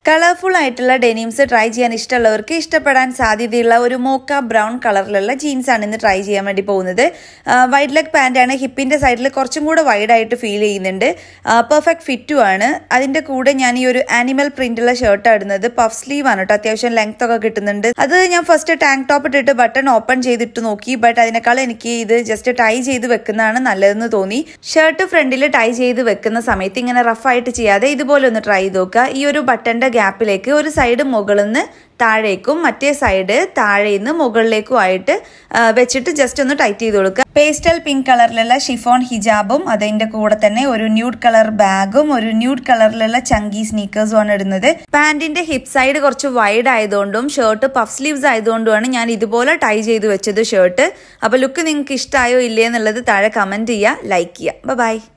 colourful ആയിട്ടുള്ള denims try ചെയ്യാൻ ഇഷ്ടമുള്ളവർക്ക് ഇഷ്ടപ്പെടാൻ സാധ്യതയുള്ള ഒരു മോക്ക ബ്രൗൺ കളറിലുള്ള ജീൻസ് ആണ് ഇന്ന് ട്രൈ ചെയ്യാൻ വേണ്ടി പോകുന്നത് വൈഡ് ലെഗ് പാൻ്റ് ആണ് ഹിപ്പിന്റെ സൈഡിൽ കുറച്ചും കൂടെ വൈഡ് ആയിട്ട് ഫീൽ ചെയ്യുന്നുണ്ട് പെർഫെക്റ്റ് ഫിറ്റും ആണ് അതിന്റെ കൂടെ ഞാൻ ഈ ഒരു ആനിമൽ പ്രിന്റുള്ള ഷർട്ട് ഇടുന്നത് പഫ് സ്ലീവ് ആണ് കേട്ടോ അത്യാവശ്യം ലെങ്ത് ഒക്കെ കിട്ടുന്നുണ്ട് അത് ഞാൻ ഫസ്റ്റ് ടാങ്ക് ടോപ്പ് ഇട്ടിട്ട് ബട്ടൺ ഓപ്പൺ ചെയ്തിട്ട് നോക്കി ബട്ട് അതിനേക്കാൾ എനിക്ക് ഇത് ജസ്റ്റ് ടൈ ചെയ്ത് വെക്കുന്നതാണ് നല്ലതെന്ന് തോന്നി ഷർട്ട് ഫ്രണ്ടിൽ ടൈ ചെയ്ത് വെക്കുന്ന സമയത്ത് ഇങ്ങനെ റഫായിട്ട് ചെയ്യാതെ ഇതുപോലെ ഒന്ന് ട്രൈ ചെയ്ത് നോക്കുക ഈ ഒരു ബട്ടന്റെ ഗ്യാപ്പിലേക്ക് ഒരു സൈഡ് മുകളിൽ നിന്ന് താഴേക്കും മറ്റേ സൈഡ് താഴെ നിന്ന് മുകളിലേക്കും ആയിട്ട് വെച്ചിട്ട് ജസ്റ്റ് ഒന്ന് ടൈറ്റ് ചെയ്ത് കൊടുക്കുക പേസ്റ്റൽ പിങ്ക് കളറിലുള്ള ഷിഫോൺ ഹിജാബും അതിന്റെ കൂടെ തന്നെ ഒരു ന്യൂഡ് കളർ ബാഗും ഒരു ന്യൂഡ് കളറിലുള്ള ചങ്കി സ്നീക്കേഴ്സും ആണ് ഇടുന്നത് പാന്റിന്റെ ഹിപ്പ് സൈഡ് കുറച്ച് വൈഡ് ആയതുകൊണ്ടും ഷർട്ട് പഫ് സ്ലീവ്സ് ആയതുകൊണ്ടുമാണ് ഞാൻ ഇതുപോലെ ടൈ ചെയ്ത് വെച്ചത് ഷർട്ട് അപ്പൊ ലുക്ക് നിങ്ങൾക്ക് ഇഷ്ടമായോ ഇല്ലേ എന്നുള്ളത് താഴെ കമന്റ് ചെയ്യുക ലൈക്ക് ചെയ്യുക ബൈ